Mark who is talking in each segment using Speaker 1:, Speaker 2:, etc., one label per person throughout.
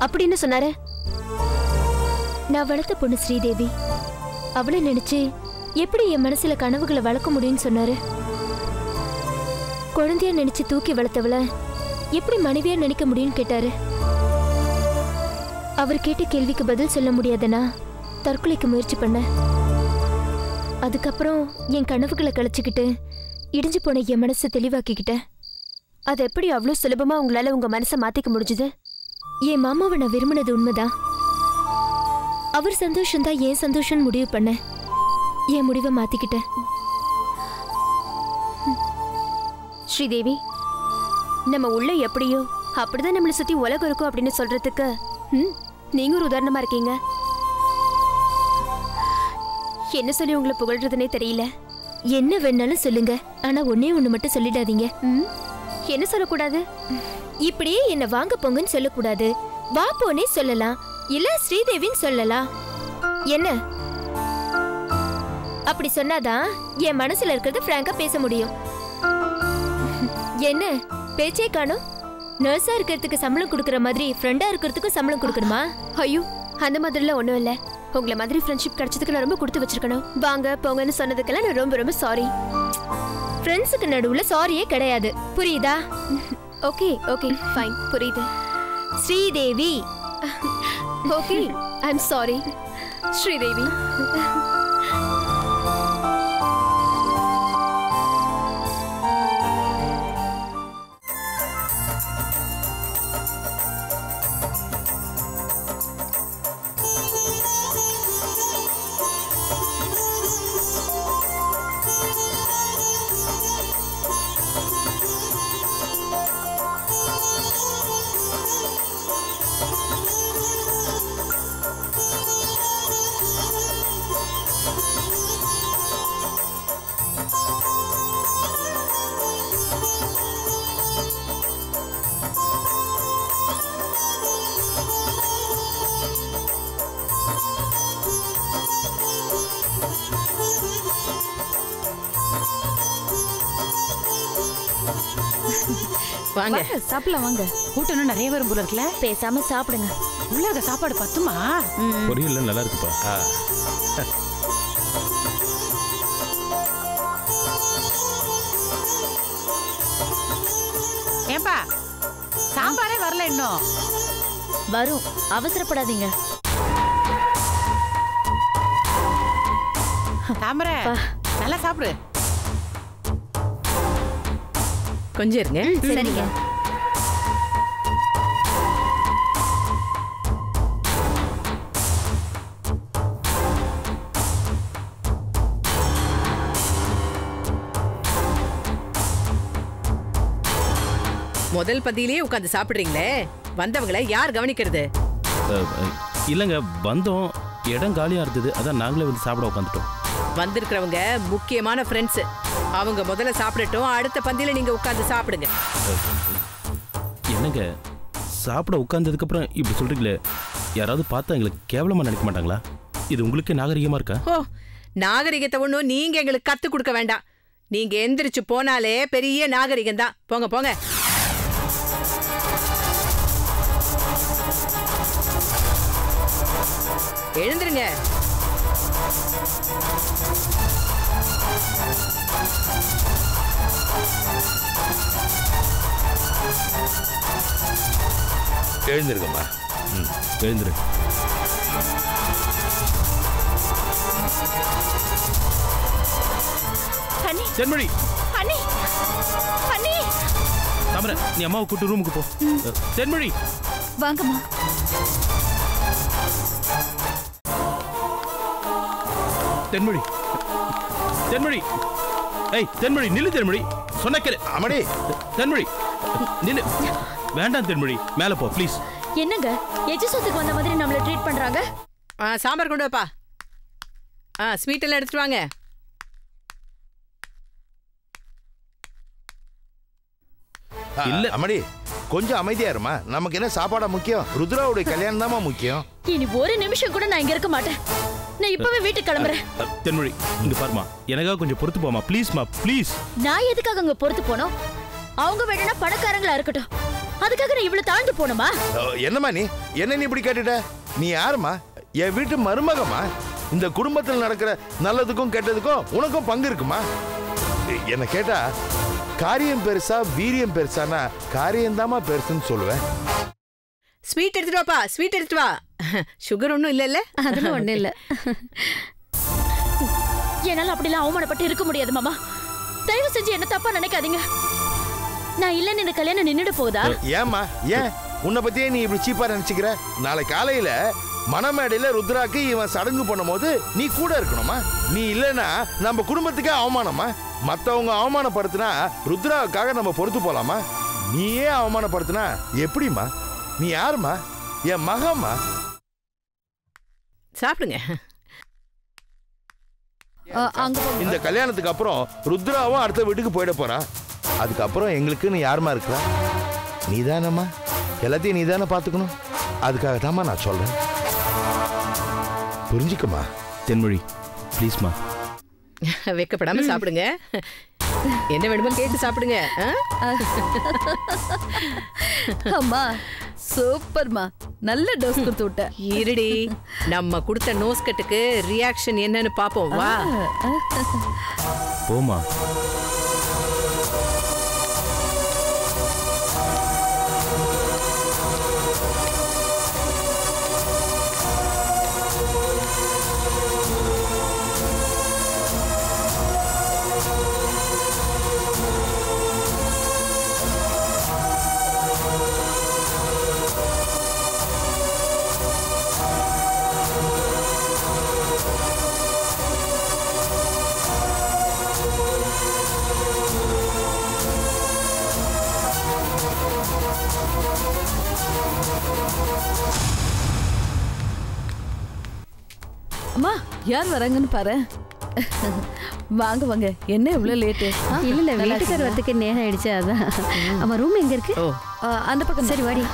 Speaker 1: அப்படின்னு சொன்னாரு
Speaker 2: நான் வளர்த்த பொண்ணு ஸ்ரீதேவி அவளை நினைச்சு எப்படி என் மனசுல கனவுகளை வளர்க்க முடியும்னு சொன்னாரு குழந்தையா நினைச்சு தூக்கி வளர்த்தவள எப்படி மனைவியா நினைக்க முடியும்னு கேட்டாரு அவர் கேட்ட கேள்விக்கு பதில் சொல்ல முடியாதனா தற்கொலைக்கு முயற்சி பண்ணேன் அதுக்கப்புறம் என் கனவுகளை கழிச்சுக்கிட்டு இடிஞ்சு போன என் மனசை தெளிவாக்கிக்கிட்டேன்
Speaker 1: அது எப்படி அவ்வளோ சுலபமா உங்களால உங்க மனசை மாத்திக்க முடிஞ்சது
Speaker 2: என் மாமாவை நான் விரும்பினது உண்மைதான் அவர் சந்தோஷம்தான் என் சந்தோஷம்னு முடிவு பண்ணேன் என் முடிவை மாத்திக்கிட்டேன்
Speaker 1: ஸ்ரீதேவி நம்ம உள்ள எப்படியோ அப்படிதான் நம்மளை சுத்தி உலகம் இருக்கும் அப்படின்னு சொல்றதுக்கு ம், நீங்க ஒரு உதாரணமா இருக்கீங்க என்ன சொல்லி உங்களை புகழ்றதுனே தெரியல
Speaker 2: என்ன வேணாலும் சொல்லுங்க ஆனா ஒன்னே ஒண்ணு மட்டும் சொல்லிடாதீங்க
Speaker 1: ம், என்ன சொல்லக்கூடாது
Speaker 2: இப்படியே என்ன வாங்க போங்கன்னு சொல்லக்கூடாது வா போனே சொல்லலாம் இல்ல ஸ்ரீதேவின்னு சொல்லலாம் என்ன அப்படி சொன்னாதான் என் மனசுல இருக்கிறது பிராங்கா பேச முடியும் என்ன பேச்சே காணும் நர்ஸா இருக்கிறதுக்கு சம்பளம் கொடுக்கற மாதிரி ஃப்ரெண்டா இருக்கிறதுக்கும் சம்பளம் கொடுக்கணுமா
Speaker 1: ஐயோ அந்த மாதிரிலாம் ஒண்ணும் இல்ல உங்களை மாதிரி ஃப்ரெண்ட்ஷிப் கிடைச்சதுக்கு நான் ரொம்ப கொடுத்து வச்சிருக்கணும் வாங்க போங்கன்னு சொன்னதுக்கெல்லாம் நான் ரொம்ப ரொம்ப சாரி
Speaker 2: ஃப்ரெண்ட்ஸுக்கு நடுவுல சாரியே கிடையாது புரியுதா
Speaker 1: ஓகே ஓகே ஃபைன் புரியுது
Speaker 2: Sridevi
Speaker 1: okay I am sorry Sridevi
Speaker 3: வாங்க
Speaker 4: சாப்பிடலாம் வாங்க கூட்டம் இன்னும் நிறைய வரும் போல இருக்குல்ல
Speaker 2: பேசாம சாப்பிடுங்க
Speaker 4: உள்ள இருக்க சாப்பாடு பத்துமா
Speaker 5: பொரியல் நல்லா இருக்குப்பா
Speaker 4: ஏன்பா சாம்பாரே வரல இன்னும்
Speaker 2: வரும் அவசரப்படாதீங்க
Speaker 4: தாமரை நல்லா சாப்பிடு
Speaker 3: கொஞ்சம் இருங்க
Speaker 2: சரிங்க
Speaker 3: முதல் பதியிலேயே உட்காந்து சாப்பிடுறீங்களே வந்தவங்கள யார் கவனிக்கிறது
Speaker 5: அஹ், அஹ், இல்லைங்க வந்தோம் இடம் காலியாக இருந்தது அதான் நாங்களே வந்து சாப்பிட உட்காந்துட்டோம்
Speaker 3: வந்திருக்கிறவங்க முக்கியமான ஃப்ரெண்ட்ஸ் அவங்க முதல்ல சாப்பிடட்டும் அடுத்த பந்தியில நீங்க உட்காந்து சாப்பிடுங்க
Speaker 5: என்னங்க சாப்பிட உட்காந்ததுக்கப்புறம் இப்படி சொல்கிறீங்களே யாராவது பார்த்தா எங்களுக்கு கேவலமாக நினைக்க மாட்டாங்களா இது உங்களுக்கே நாகரிகமாக இருக்கா
Speaker 3: ஓ நாகரிகத்தை ஒன்றும் நீங்க எங்களுக்கு கத்து கொடுக்க வேண்டாம் நீங்க எந்திரிச்சு போனாலே பெரிய நாகரிகம் தான் போங்க போங்க எழுந்துருங்க
Speaker 6: எழுந்திருக்கம்மா
Speaker 5: ம் எழுந்துரு
Speaker 2: honey
Speaker 5: Thenmozhi
Speaker 2: honey honey
Speaker 5: Thamarai நீ அம்மாவை கூட்டு ரூமுக்கு போ அஹ், தென்மொழி
Speaker 2: வாங்கம்மா
Speaker 5: தென்மொழி தென்மொழி ஏய் தென்மொழி நில்லு தென்மொழி சொன்ன கேளு
Speaker 6: அமடி
Speaker 5: தென்மொழி நில்லு வேண்டாம் தென்மொழி மேலே போ ப்ளீஸ்
Speaker 2: என்னங்க எஜி சொத்துக்கு வந்த மாதிரி நம்மள ட்ரீட் பண்றாங்க
Speaker 3: ஆ சாம்பார் கொண்டு வாப்பா ஆ ஸ்வீட் எல்லாம் எடுத்துட்டு வாங்க
Speaker 5: இல்ல.
Speaker 6: அமடி கொஞ்சம் அமைதியா இருமா நமக்கு என்ன சாப்பாடா முக்கியம் ருத்ராவுடைய கல்யாணம் தாமா முக்கியம்
Speaker 2: இனி ஒரு நிமிஷம் கூட நான் இங்க இருக்க மாட்டேன் நான் இப்பவே வீட்டுக்கு கிளம்புறேன்
Speaker 5: அஹ், தென்மொழி இங்க பாருமா எனக்காக கொஞ்சம் பொறுத்து போமா ப்ளீஸ்மா ப்ளீஸ்
Speaker 2: நான் எதுக்காக அங்க பொறுத்து போனோம் அவங்க வேணும்னா பணக்காரங்களா இருக்கட்டும் அதுக்காக நான் இவ்வளவு தாழ்ந்து போனோமா
Speaker 6: அஹ், என்னம்மா நீ என்ன நீ இப்படி கேட்டுட்ட நீ யாரும்மா என் வீட்டு மருமகம்மா இந்த குடும்பத்தில் நடக்கிற நல்லதுக்கும் கெட்டதுக்கும் உனக்கும் பங்கு இருக்குமா என்ன கேட்டா காரியம் பெருசா வீரியம் பெருசானா காரியம்தாம்மா பெருசுன்னு சொல்லுவேன்
Speaker 3: ஸ்வீட் எடுத்துட்டு வாப்பா ஸ்வீட் எடுத்துட்டு வா சுகர் ஒன்றும் இல்லைல்ல
Speaker 2: அதெல்லாம் ஒண்ணு இல்ல என்னால அப்படிலாம் அவமானப்பட்டு இருக்க முடியாது மாமா தயவு செஞ்சு என்ன தப்பா நினைக்காதீங்க நான் இல்லைன்னு இந்த கல்யாணம் நின்னுட போதா
Speaker 6: ஏம்மா ஏன் உன்னை பத்தியே நீ இப்படி சீப்பா நினைச்சுக்கிற நாளை காலையில மணமேடையில ருத்ராக்கு இவன் சடங்கு பண்ணும்போது நீ கூட இருக்கணுமா நீ இல்லைன்னா நம்ம குடும்பத்துக்கே அவமானமா மத்தவங்க அவமானப்படுத்தினா ருத்ராவுக்காக நம்ம பொறுத்து போலாமா நீயே அவமானப்படுத்தினா எப்படிம்மா நீ யாரும்மா என் மகம்மா
Speaker 3: சாப்பிடுங்க
Speaker 6: இந்த கல்யாணத்துக்கு அப்புறம் ருத்ராவும் அடுத்த வீட்டுக்கு போயிட போறான் அதுக்கப்புறம் எங்களுக்குன்னு யாருமா இருக்கிறா நீதானம்மா எல்லாத்தையும் நீதானே பார்த்துக்கணும் அதுக்காக தாம்மா நான் சொல்றேன் புரிஞ்சுக்கம்மா
Speaker 5: தென்மொழி ப்ளீஸ்மா
Speaker 3: வெக்கப்படாம சாப்பிடுங்க என்ன வேணுமோ கேட்டு சாப்பிடுங்க ஆ?
Speaker 7: அம்மா சூப்பர்மா நல்ல டோஸ் கொடுத்து விட்ட
Speaker 3: இருடி நம்ம கொடுத்த நோஸ்கட்டுக்கு ரியாக்ஷன் என்னன்னு பாப்போம் வா
Speaker 5: போமா
Speaker 7: அம்மா யார் வராங்கன்னு பாரு வாங்க வாங்க என்ன இவ்வளவு லேட்டு
Speaker 8: இல்ல இல்ல வீட்டுக்கார் வரதுக்கு நேரம் ஆயிடுச்சு அதான் அவன் ரூம் எங்க இருக்கு
Speaker 3: ஓ
Speaker 7: அந்த பக்கம்
Speaker 8: சரி வாடி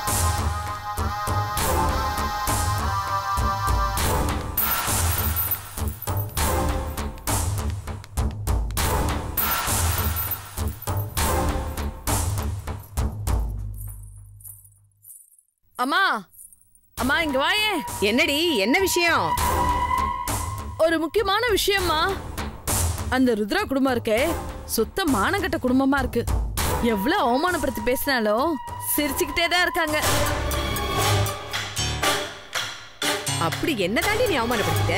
Speaker 7: அம்மா அம்மா இங்க வாயே
Speaker 3: என்னடி என்ன விஷயம்
Speaker 7: ஒரு முக்கியமான விஷயம்மா அந்த ருத்ரா குடும்பம் இருக்கே சுத்த மானகட்ட குடும்பமா இருக்கு எவ்வளவு அவமானப்படுத்தி பேசினாலும் சிரிச்சுக்கிட்டே தான் இருக்காங்க
Speaker 3: அப்படி என்ன தாண்டி நீ அவமானப்படுத்திட்ட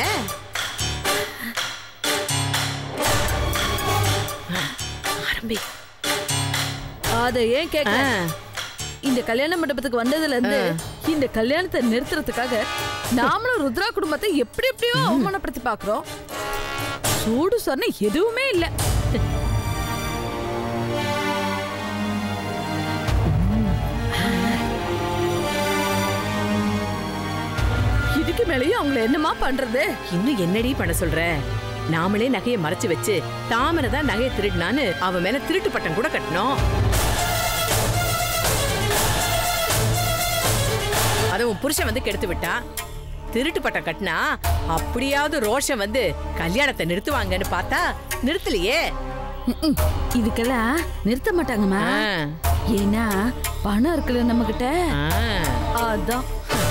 Speaker 3: ஆரம்பி
Speaker 7: அத ஏன் கேட்க
Speaker 3: ஆ,
Speaker 7: இந்த கல்யாண மண்டபத்துக்கு வந்ததுல இருந்து இந்த கல்யாணத்தை நிறுத்துறதுக்காக நாமளும் ருத்ரா குடும்பத்தை எப்படி எப்படியோ அவமானப்படுத்தி பாக்குறோம் சூடு சொன்ன எதுவுமே இல்ல இதுக்கு மேலேயும் அவங்கள என்னமா பண்றது
Speaker 3: இன்னும் என்னடி பண்ண சொல்ற நாமளே நகையை மறைச்சு வச்சு தாமரை தான் நகையை திருடினான்னு அவன் மேல திருட்டு பட்டம் கூட கட்டணும் அத உன் புருஷன் வந்து கெடுத்து விட்டான் திருட்டு பட்டம் கட்டினா அப்படியாவது ரோஷம் வந்து கல்யாணத்தை நிறுத்துவாங்கன்னு பார்த்தா நிறுத்தலையே
Speaker 7: ம்ம். இதுக்கெல்லாம் நிறுத்த மாட்டாங்கம்மா
Speaker 3: ஆ,
Speaker 7: ஏன்னா பணம் இருக்குல்ல நம்ம கிட்ட
Speaker 3: ஆ.
Speaker 7: அதான்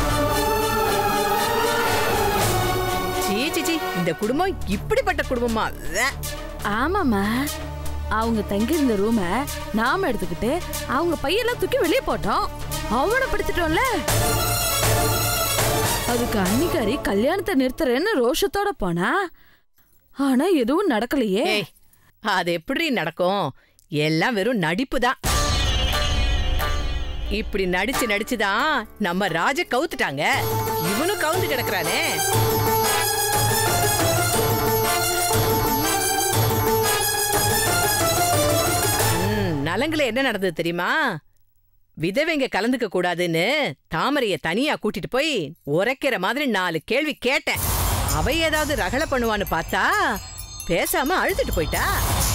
Speaker 3: சீ சீ, சீ இந்த குடும்பம் இப்படிப்பட்ட குடும்பமா வே.
Speaker 7: ஆமாம்மா அவங்க தங்கி இருந்த ரூமை நாம எடுத்துக்கிட்டு அவங்க பையெல்லாம் தூக்கி வெளியே போட்டோம் அவமானப்படுத்திட்டோம்ல அதுக்கு அன்னிக்காரி கல்யாணத்தை நிறுத்துறேன்னு ரோஷத்தோட போனா ஆனா எதுவும் நடக்கலையே
Speaker 3: ஏய் அது எப்படி நடக்கும் எல்லாம் வெறும் நடிப்பு தான் இப்படி நடிச்சு நடிச்சுதான் நம்ம ராஜ கவுத்துட்டாங்க இவனும் கவுந்து கிடக்குறானே ம், நலங்குல என்ன நடந்தது தெரியுமா விதவைங்க கலந்துக்க கூடாதுன்னு தாமரைய தனியா கூட்டிட்டு போய் உரைக்கிற மாதிரி நாலு கேள்வி கேட்டேன் அவ ஏதாவது ரகலை பண்ணுவான்னு பார்த்தா பேசாம அழுதுட்டு போயிட்டா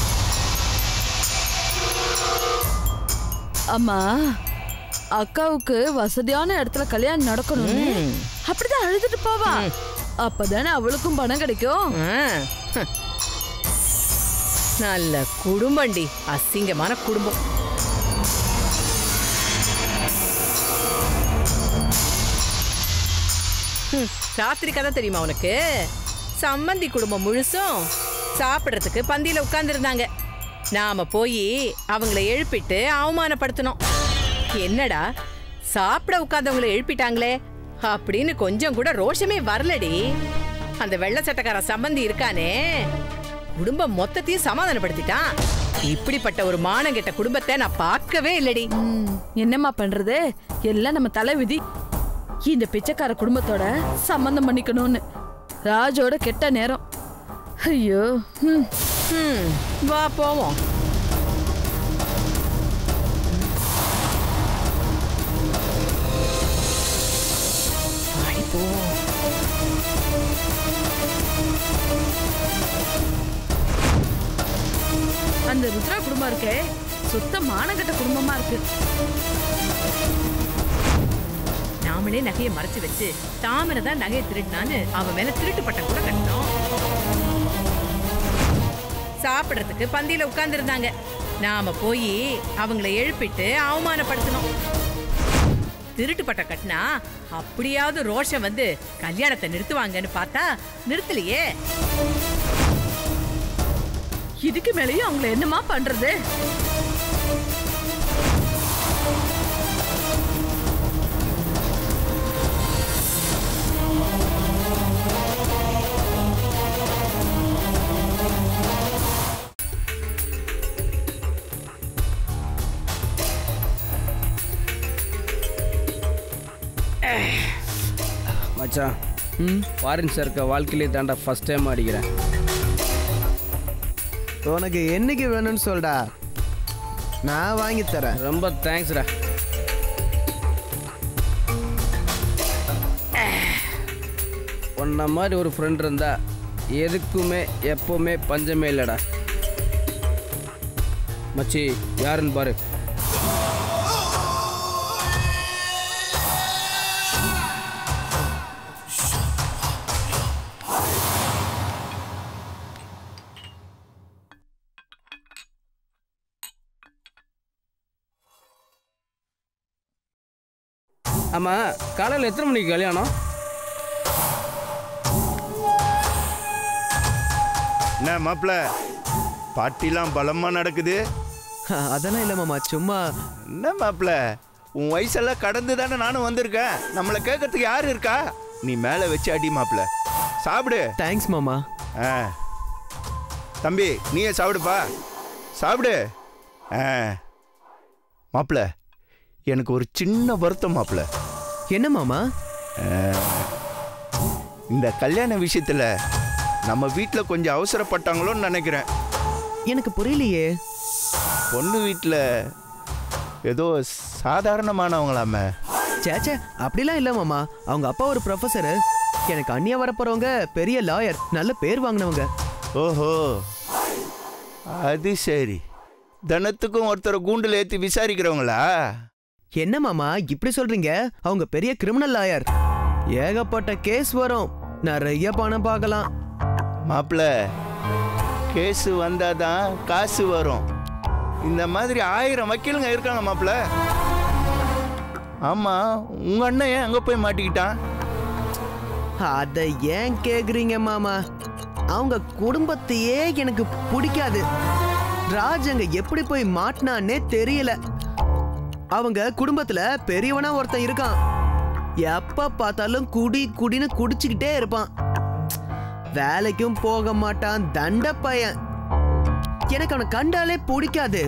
Speaker 7: அம்மா அக்காவுக்கு வசதியான இடத்துல கல்யாணம் நடக்கணும்னு
Speaker 3: ம்.
Speaker 7: அப்படிதான் அழுதுட்டு போவா அப்பதானே அவளுக்கும் பணம் கிடைக்கும்
Speaker 3: ஆ, ஹ். நல்ல குடும்பம்டி அசிங்கமான குடும்பம் ஹம், ராத்திரி கதை தெரியுமா உனக்கு சம்மந்தி குடும்பம் முழுசும் சாப்பிட்றதுக்கு பந்தியில உட்கார்ந்துருந்தாங்க நாம போய் அவங்கள எழுப்பிட்டு அவமானப்படுத்தணும் என்னடா சாப்பிட உட்கார்ந்தவங்கள எழுப்பிட்டாங்களே அப்படின்னு கொஞ்சம் கூட ரோஷமே வரலடி அந்த வெள்ளை சட்டக்கார சம்பந்தி இருக்கானே குடும்பம் மொத்தத்தையும் சமாதானப்படுத்திட்டான் இப்படிப்பட்ட ஒரு மானங்கெட்ட குடும்பத்தை நான் பார்க்கவே இல்லடி
Speaker 7: ம், என்னம்மா பண்றது எல்லாம் நம்ம தலை விதி இந்த பிச்சைக்கார குடும்பத்தோட சம்பந்தம் பண்ணிக்கணும்னு ராஜோட கெட்ட நேரம் ஐயோ ம்
Speaker 3: ஹம், வா போவோம் வாடி போவோம்
Speaker 7: அந்த ருத்ரா குடும்பம் இருக்கே சுத்த மானகட்ட குடும்பமா இருக்கு
Speaker 3: நாமளே நகையை மறைச்சு வச்சு தாமரை தான் நகையை திருடினான்னு அவன் மேல திருட்டு பட்டம் கூட கட்டணும் சாப்பிடுறதுக்கு பந்தியில உட்கார்ந்துருந்தாங்க நாம போய் அவங்கள எழுப்பிட்டு அவமானப்படுத்தணும் திருட்டு பட்டம் கட்டினா அப்படியாவது ரோஷம் வந்து கல்யாணத்தை நிறுத்துவாங்கன்னு பார்த்தா நிறுத்தலையே
Speaker 7: இதுக்கு மேலேயும் அவங்கள என்னமா பண்றது
Speaker 9: மச்சான் ம் ஃபாரின் சர்க்க வாழ்க்கையிலே தாண்டா ஃபர்ஸ்ட் டைம் அடிக்கிறேன்
Speaker 10: உனக்கு என்னைக்கு வேணும்னு சொல்டா நான் வாங்கி தரேன்
Speaker 9: ரொம்ப தேங்க்ஸ்டா உன்ன மாதிரி ஒரு ஃப்ரெண்ட் இருந்தா எதுக்குமே எப்பவுமே பஞ்சமே இல்லைடா மச்சி யாருன்னு பாரு ஆமாம் காலையில் எத்தனை மணிக்கு கல்யாணம்
Speaker 11: என்ன மாப்பிள பாட்டிலாம் பலமா நடக்குது
Speaker 10: அதெல்லாம் இல்லை மாமா சும்மா
Speaker 11: என்ன மாப்பிள உன் வயசெல்லாம் கடந்து தானே நானும் வந்திருக்கேன் நம்மளை கேட்கறதுக்கு யார் இருக்கா நீ மேலே வச்சு அடி மாப்பிள சாப்பிடு
Speaker 10: தேங்க்ஸ் மாமா
Speaker 11: ஆ தம்பி நீயே சாப்பிடுப்பா சாப்பிடு ஆ மாப்பிள எனக்கு ஒரு சின்ன வருத்தம் மாப்பிள
Speaker 10: என்ன மாமா
Speaker 11: இந்த கல்யாண விஷயத்துல நம்ம வீட்டில் கொஞ்சம் அவசரப்பட்டாங்களோன்னு நினைக்கிறேன்
Speaker 10: எனக்கு புரியலையே
Speaker 11: பொண்ணு வீட்டில் ஏதோ சாதாரணமானவங்களாமே
Speaker 10: சேச்சே அப்படிலாம் இல்லை மாமா அவங்க அப்பா ஒரு ப்ரொஃபஸரு எனக்கு அண்ணியா வரப்போறவங்க பெரிய லாயர் நல்ல பேர் வாங்கினவங்க
Speaker 11: ஓஹோ அது சரி தனத்துக்கும் ஒருத்தரை கூண்டில் ஏற்றி விசாரிக்கிறவங்களா
Speaker 10: என்ன மாமா இப்படி சொல்றீங்க அவங்க பெரிய கிரிமினல் லாயர் ஏகப்பட்ட கேஸ் வரும் நிறைய பணம் பார்க்கலாம்
Speaker 11: மாப்பிள்ள கேஸு வந்தாதான் காசு வரும் இந்த மாதிரி ஆயிரம் வக்கீலுங்க இருக்காங்க மாப்பிள்ள ஆமா உங்க அண்ணன் ஏன் அங்க போய் மாட்டிக்கிட்டான்
Speaker 10: அதை ஏன் கேக்குறீங்க மாமா அவங்க குடும்பத்தையே எனக்கு பிடிக்காது ராஜ் அங்க எப்படி போய் மாட்டினான்னே தெரியல அவங்க குடும்பத்துல பெரியவனா ஒருத்தன் இருக்கான் எப்ப பார்த்தாலும் குடி குடின்னு குடிச்சுக்கிட்டே இருப்பான் வேலைக்கும் போக மாட்டான் தண்ட பையன் எனக்கு அவனை கண்டாலே பிடிக்காது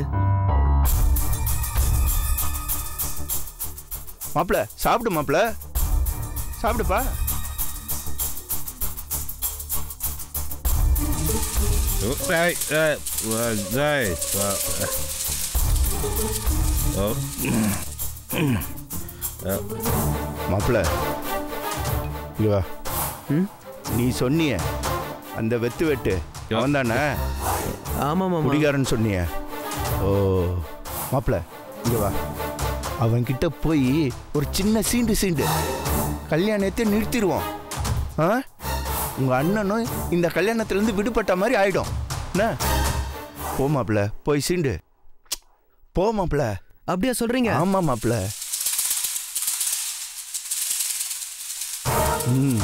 Speaker 11: மாப்பிள்ள சாப்பிடு மாப்பிள்ள சாப்பிடுப்பா
Speaker 5: Hey, hey, well, hey, well, oh,
Speaker 11: மாப்பிள்ள இங்க வா நீ சொன்னிய அந்த வெத்து வெட்டு அவன் தானே
Speaker 10: ஆமா மாமா
Speaker 11: குடிகாரன் சொன்னிய ஓ மாப்பிள்ள இங்க வா அவன்கிட்ட போய் ஒரு சின்ன சீண்டு சீண்டு கல்யாணத்தை நிறுத்திடுவோம் ஆ உங்க அண்ணனும் இந்த கல்யாணத்திலேருந்து விடுபட்ட மாதிரி ஆயிடும் என்ன போ மாப்பிள்ள போய் சீண்டு போ மாப்பிள்ள
Speaker 10: அப்படியா சொல்றீங்க
Speaker 11: ஆமா மாப்பிள்ள ம்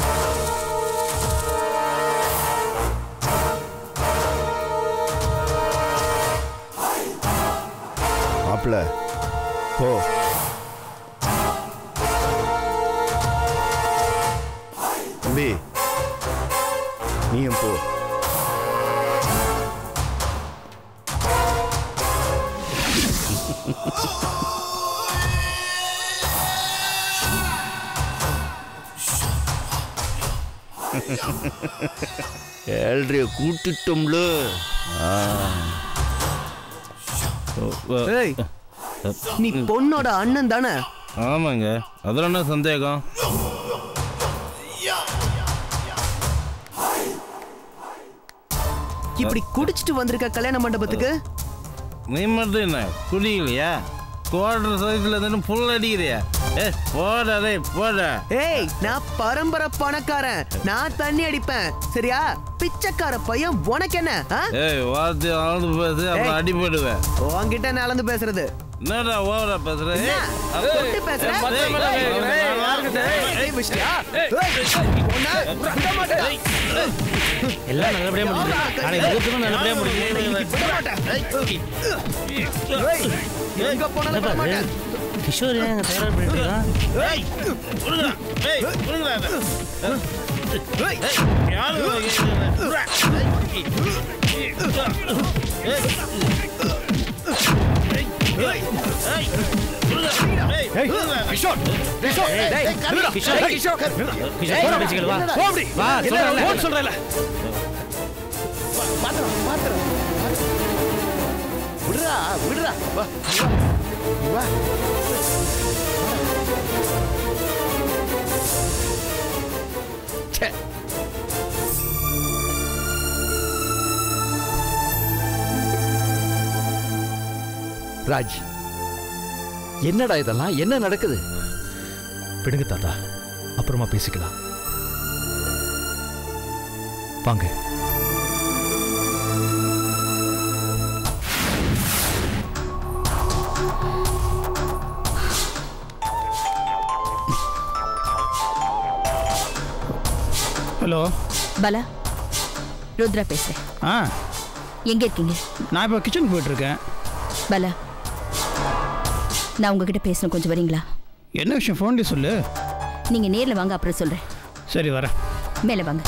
Speaker 11: மாப்பிள்ள போ தம்பி நீயும் போ ஏழ்றைய கூட்டிட்டோம்ல ஆ.
Speaker 10: ஏய் நீ பொண்ணோட அண்ணன் தானே
Speaker 5: ஆமாங்க அதில் என்ன சந்தேகம்
Speaker 10: இப்படி குடிச்சிட்டு வந்திருக்க கல்யாண மண்டபத்துக்கு
Speaker 5: நீ மட்டும் என்ன குடிக்கலையா குவார்டர் சைஸ்ல இருந்து புல் அடிக்கிறியா ஏ போட அதே போட
Speaker 10: ஏய் நான் பரம்பரை பணக்காரன் நான் தண்ணி அடிப்பேன் சரியா பிச்சைக்கார பையன் உனக்கு என்ன ஆ?
Speaker 5: ஏய் வார்த்தை அளந்து பேசு அப்புறம்
Speaker 10: ஏய்.
Speaker 5: அடிபடுவேன்
Speaker 10: உன்கிட்ட நான் அளந்து பேசுறது
Speaker 5: என்னடா ஓவரா பேசுற
Speaker 10: என்ன?
Speaker 5: ஏய்,
Speaker 10: தொட்டு பேசுற?
Speaker 5: ஏய், மச்சான் மேல
Speaker 10: ஏய்,
Speaker 5: கை வைக்கிற.
Speaker 10: ஏய், யாருக்கிட்ட? ஏய், விஷ்யா? ஏய், உன்னை விட மாட்டேன்.
Speaker 12: எல்லாம் நல்லபடியா முடிஞ்சு நாளைக்கு முகூர்த்தமும் நல்லபடியா முடிஞ்சு
Speaker 10: விட மாட்டேன். ஏய், எங்க போனாலும் விட மாட்டேன்.
Speaker 12: கிஷோர் ஏன் தயாரா பண்ணிட்டு இருக்கான்?
Speaker 5: ஏய், புடுங்கடா. ஏய், புடுங்கடா இதை.
Speaker 10: ஏய்,
Speaker 5: யாரு இதை கேக்குறது? புடுடா. ஏய், ஏய், ஏய், புடுங்கடா. ஏய், புடுங்கடா.
Speaker 12: கிஷோர் கிஷோர் கிஷோர் கிஷோர் போடா பேசிக்கல வா வா சொல்றேன்ல போன் சொல்றேன்ல
Speaker 11: விடுறா விடுறா வா வா ச்சே.
Speaker 13: ராஜ் என்னடா இதெல்லாம் என்ன நடக்குது
Speaker 12: விடுங்க தாத்தா அப்புறமா பேசிக்கலாம் வாங்க
Speaker 14: ஹலோ
Speaker 15: பலா ருத்ரா பேசுறேன்
Speaker 14: ஆ
Speaker 15: எங்க இருக்கீங்க
Speaker 14: நான் இப்போ கிச்சனுக்கு போயிட்டுருக்கேன்
Speaker 15: பலா நான் உங்ககிட்ட பேசணும் கொஞ்சம் வரீங்களா
Speaker 14: என்ன விஷயம் ஃபோன்லேயே சொல்லு
Speaker 15: நீங்க நேர்ல வாங்க அப்புறம் சொல்றேன்
Speaker 14: சரி வரேன்
Speaker 15: மேல வாங்க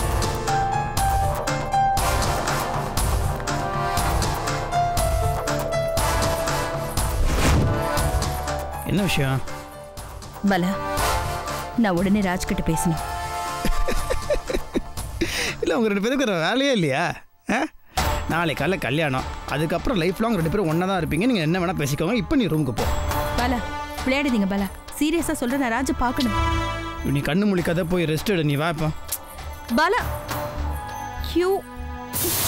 Speaker 14: என்ன விஷயம்
Speaker 15: பலா நான் உடனே ராஜ்கிட்ட பேசணும்
Speaker 14: இல்லை உங்கள் ரெண்டு பேருக்கு வேற வேலையே இல்லையா ஆ நாளை காலைல கல்யாணம் அதுக்கப்புறம் லைஃப் லாங் ரெண்டு பேரும் ஒன்றா தான் இருப்பீங்க நீங்கள் என்ன வேணால் பேசிக்கோங்க இப்போ நீ ரூமுக்கு போ
Speaker 15: பலா விளையாடுதீங்க பலா சீரியஸா சொல்றேன் நான் ராஜ பார்க்கணும்
Speaker 14: நீ கண்ணு முழிக்காத போய் ரெஸ்ட் எடு நீ வா இப்போ
Speaker 15: பாலா யூ